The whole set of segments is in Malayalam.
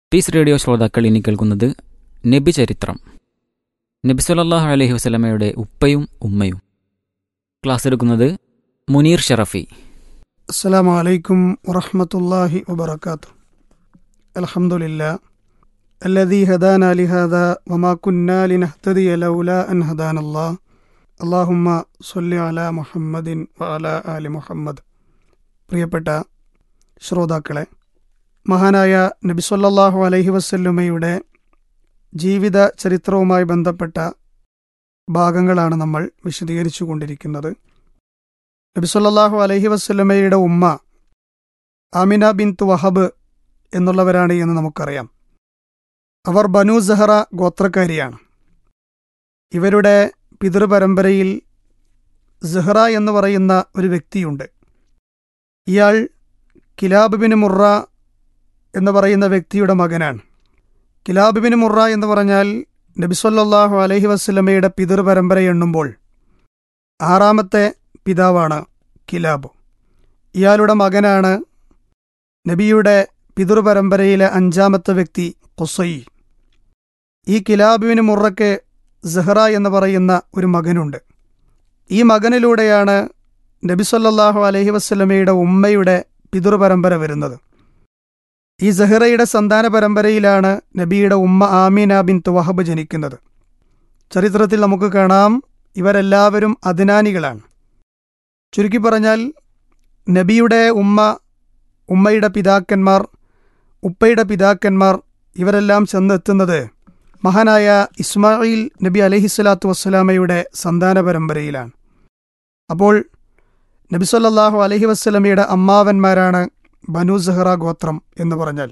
പീസ് റേഡിയോ ശ്രോതാക്കൾ ഇനി കേൾക്കുന്നത് നബി ചരിത്രം നബി സല്ലല്ലാഹു അലൈഹി വസല്ലമയുടെ ഉപ്പയും ഉമ്മയും ക്ലാസ് എടുക്കുന്നത് മുനീർ ഷറഫി السلام عليكم ورحمة الله وبركاته الحمد لله الذي هدانا لهذا وما كنا لنهتدي لولا أن هدانا الله اللهم صل على محمد وعلى آل محمد പ്രിയപ്പെട്ട ശ്രോതാക്കളെ മഹാനായ നബി സല്ലല്ലാഹു അലൈഹി വസല്ലമയുടെ ജീവിത ചരിത്രവുമായി ബന്ധപ്പെട്ട ഭാഗങ്ങളാണ് നമ്മൾ വിശദീകരിച്ചു കൊണ്ടിരിക്കുന്നത് നബി സല്ലല്ലാഹു അലൈഹി വസല്ലമയുടെ ഉമ്മ ആമിന ബിൻത്ത് വഹബ് എന്നുള്ളവരാണ് എന്ന് നമുക്കറിയാം അവർ ബനു സഹറ ഗോത്രക്കാരിയാണ് ഇവരുടെ പിതൃപരമ്പരയിൽ സെഹ്റ എന്ന് പറയുന്ന ഒരു വ്യക്തിയുണ്ട് ഇയാൾ കിലാബ് ബിൻ മുറ എന്ന് പറയുന്ന വ്യക്തിയുടെ മകനാണ് കിലാബ് ബിൻ മുറ എന്ന് പറഞ്ഞാൽ നബിസ്വല്ലാഹു അലൈഹി വസ്ലമയുടെ പിതൃപരമ്പര എണ്ണുമ്പോൾ ആറാമത്തെ പിതാവാണ് കിലാബ് ഇയാളുടെ മകനാണ് നബിയുടെ പിതൃപരമ്പരയിലെ അഞ്ചാമത്തെ വ്യക്തി കുസൈ ഈ കിലാബുവിന് മുറയ്ക്ക് സെഹ്റ എന്ന് പറയുന്ന ഒരു മകനുണ്ട് ഈ മകനിലൂടെയാണ് നബി സല്ലല്ലാഹു അലൈഹി വസ്ലമയുടെ ഉമ്മയുടെ പിതൃപരമ്പര വരുന്നത് ഈ സെഹ്റയുടെ സന്താന പരമ്പരയിലാണ് നബിയുടെ ഉമ്മ ആമീന ബിൻ വഹബ് ജനിക്കുന്നത് ചരിത്രത്തിൽ നമുക്ക് കാണാം ഇവരെല്ലാവരും അദ്നാനികളാണ് ചുരുക്കി പറഞ്ഞാൽ നബിയുടെ ഉമ്മ ഉമ്മയുടെ പിതാക്കന്മാർ ഉപ്പയുടെ പിതാക്കന്മാർ ഇവരെല്ലാം ചെന്നെത്തുന്നത് മഹാനായ ഇസ്മായിൽ നബി അലഹിസ്വലാത്തു വസ്സലാമയുടെ സന്താന പരമ്പരയിലാണ് അപ്പോൾ നബി സല്ലല്ലാഹു അലഹി വസ്സലമയുടെ അമ്മാവന്മാരാണ് ബനു സഹറ ഗോത്രം എന്ന് പറഞ്ഞാൽ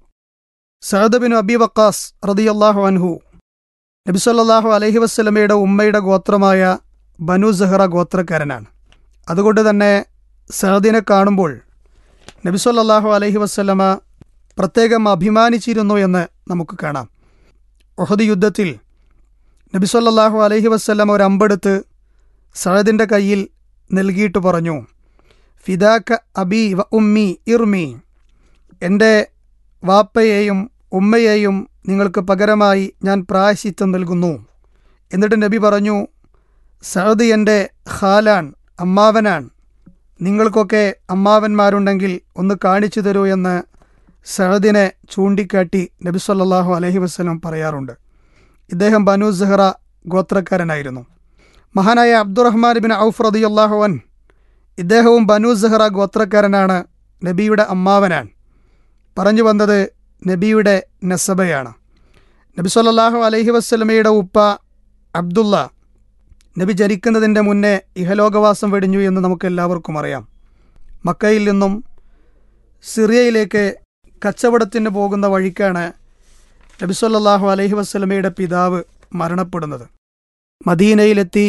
സഅദ് ബിൻ അബി വക്കാസ് റദിയല്ലാഹു അൻഹു നബി സല്ലല്ലാഹു അലഹി വസ്സലമയുടെ ഉമ്മയുടെ ഗോത്രമായ ബനു സഹറ ഗോത്രക്കാരനാണ് അതുകൊണ്ട് തന്നെ സഅദിനെ കാണുമ്പോൾ നബി സല്ലല്ലാഹു അലൈഹി വസ്ലമ പ്രത്യേകം അഭിമാനിച്ചിരുന്നു എന്ന് നമുക്ക് കാണാം ഒഹദ് യുദ്ധത്തിൽ നബി സല്ലല്ലാഹു അലൈഹി വസ്ലമ ഒരു അമ്പെടുത്ത് സഅദിൻ്റെ കയ്യിൽ നൽകിയിട്ട് പറഞ്ഞു ഫിദാക്ക അബി വ ഉമ്മി ഇർമി എൻ്റെ വാപ്പയെയും ഉമ്മയെയും നിങ്ങൾക്ക് പകരമായി ഞാൻ പ്രായശിത്വം നൽകുന്നു എന്നിട്ട് നബി പറഞ്ഞു സഅദ് എൻ്റെ ഖാലാൻ അമ്മാവനാൻ നിങ്ങൾക്കൊക്കെ അമ്മാവന്മാരുണ്ടെങ്കിൽ ഒന്ന് കാണിച്ചു തരൂ എന്ന് സഹദിനെ ചൂണ്ടിക്കാട്ടി നബി സല്ലല്ലാഹു അലൈഹി വസ്ലം പറയാറുണ്ട് ഇദ്ദേഹം ബനു സെഹ്റ ഗോത്രക്കാരനായിരുന്നു മഹാനായ അബ്ദുറഹ്മാൻ ബിൻ ഔഫ് റദിയല്ലാഹു അൻ ഇദ്ദേഹവും ബനു സെഹ്റ ഗോത്രക്കാരനാണ് നബിയുടെ അമ്മാവനാൻ പറഞ്ഞു വന്നത് നബിയുടെ നസബയാണ് നബി സല്ലല്ലാഹു അലൈഹി വസ്ലമയുടെ ഉപ്പ അബ്ദുള്ള നബി ജനിക്കുന്നതിൻ്റെ മുന്നേ ഇഹലോകവാസം വെടിഞ്ഞു എന്ന് നമുക്ക് എല്ലാവർക്കും അറിയാം മക്കയിൽ നിന്നും സിറിയയിലേക്ക് കച്ചവടത്തിന് പോകുന്ന വഴിക്കാണ് നബി സല്ലല്ലാഹു അലൈഹി വസ്ലമയുടെ പിതാവ് മരണപ്പെടുന്നത് മദീനയിലെത്തി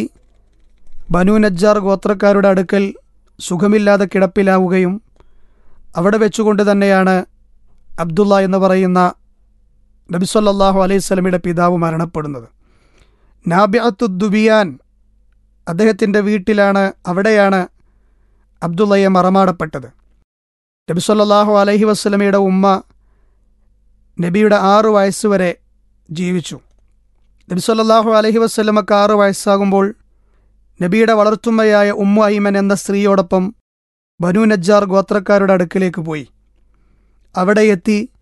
ബനു നജ്ജാർ ഗോത്രക്കാരുടെ അടുക്കൽ സുഖമില്ലാതെ കിടപ്പിലാവുകയും അവിടെ വെച്ചുകൊണ്ട് തന്നെയാണ് അബ്ദുള്ള എന്ന് പറയുന്ന നബി സല്ലല്ലാഹു അലൈഹി സ്വലമിയുടെ പിതാവ് മരണപ്പെടുന്നത് നാബിഅത്തുദ്ദുബിയാൻ അദ്ദേഹത്തിൻ്റെ വീട്ടിലാണ് അവിടെയാണ് അബ്ദുള്ളയെ മറമാടപ്പെട്ടത് നബി സല്ലല്ലാഹു അലൈഹി വസ്ലമയുടെ ഉമ്മ നബിയുടെ ആറു വയസ്സുവരെ ജീവിച്ചു നബി സല്ലല്ലാഹു അലൈഹി വസ്ലമക്ക് ആറു വയസ്സാകുമ്പോൾ നബിയുടെ വളർത്തുമ്മയായ ഉമ്മു ഐമൻ എന്ന സ്ത്രീയോടൊപ്പം ബനു നജ്ജാർ ഗോത്രക്കാരുടെ അടുക്കിലേക്ക് പോയി അവിടെ എത്തി